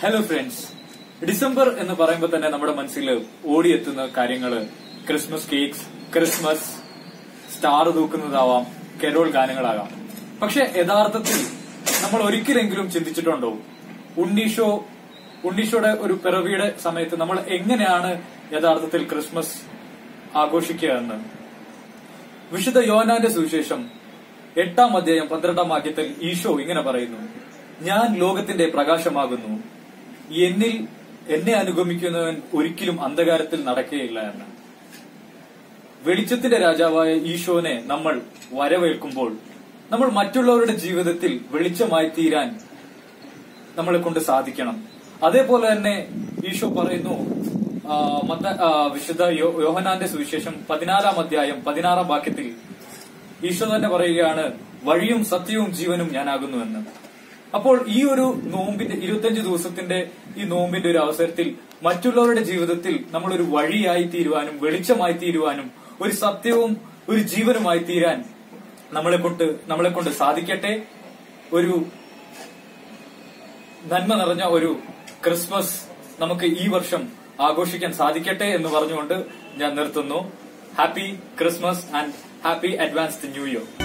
hello friends December എന്ന് പറയുമ്പോൾ തന്നെ നമ്മുടെ മനസ്സിൽ ഓടിയെത്തുന്ന കാര്യങ്ങള് ക്രിസ്മസ് കേക്ക്സ് ക്രിസ്മസ് സ്റ്റാർ തൂക്കുന്നതാവാം കെരോൾ ഗാനങ്ങളാകാം പക്ഷെ യഥാർത്ഥത്തിൽ നമ്മൾ ഒരിക്കലെങ്കിലും ചിന്തിച്ചിട്ടുണ്ടോ ഉണ്ണീഷോ ഉണ്ണീഷോയുടെ ഒരു പിറവിയുടെ സമയത്ത് നമ്മൾ എങ്ങനെയാണ് യഥാർത്ഥത്തിൽ ക്രിസ്മസ് ആഘോഷിക്കുക എന്ന് വിശുദ്ധ യോനാന്റെ സുവിശേഷം എട്ടാം അധ്യായം പന്ത്രണ്ടാം വാക്യത്തിൽ ഈശോ ഇങ്ങനെ പറയുന്നു ഞാൻ ലോകത്തിന്റെ പ്രകാശമാകുന്നു എന്നിൽ എന്നെ അനുഗമിക്കുന്നവൻ ഒരിക്കലും അന്ധകാരത്തിൽ നടക്കുകയില്ല എന്ന് വെളിച്ചത്തിന്റെ രാജാവായ ഈശോനെ നമ്മൾ വരവേൽക്കുമ്പോൾ നമ്മൾ മറ്റുള്ളവരുടെ ജീവിതത്തിൽ വെളിച്ചമായി തീരാൻ നമ്മളെ കൊണ്ട് സാധിക്കണം അതേപോലെ തന്നെ ഈശോ പറയുന്നു ആ, മത്ത- ആ, വിശുദ്ധ യോ- യോഹനാന്റെ സുവിശേഷം പതിനാലാം അധ്യായം പതിനാറാം വാക്യത്തിൽ ഈശോ തന്നെ പറയുകയാണ് വഴിയും സത്യവും ജീവനും ഞാനാകുന്നു എന്ന് അപ്പോൾ ഈ ഒരു നോമ്പിന്റെ ഇരുപത്തിയഞ്ച് ദിവസത്തിന്റെ ഈ നോമ്പിന്റെ ഒരു അവസരത്തിൽ മറ്റുള്ളവരുടെ ജീവിതത്തിൽ നമ്മൾ ഒരു വഴിയായി തീരുവാനും വെളിച്ചമായി തീരുവാനും ഒരു സത്യവും ഒരു ജീവനുമായി തീരാൻ നമ്മളെ കൊണ്ട് നമ്മളെ കൊണ്ട് സാധിക്കട്ടെ ഒരു നന്മ നിറഞ്ഞ ഒരു ക്രിസ്മസ് നമുക്ക് ഈ വർഷം ആഘോഷിക്കാൻ സാധിക്കട്ടെ എന്ന് പറഞ്ഞുകൊണ്ട് ഞാൻ നിർത്തുന്നു happy Christmas and happy advanced new year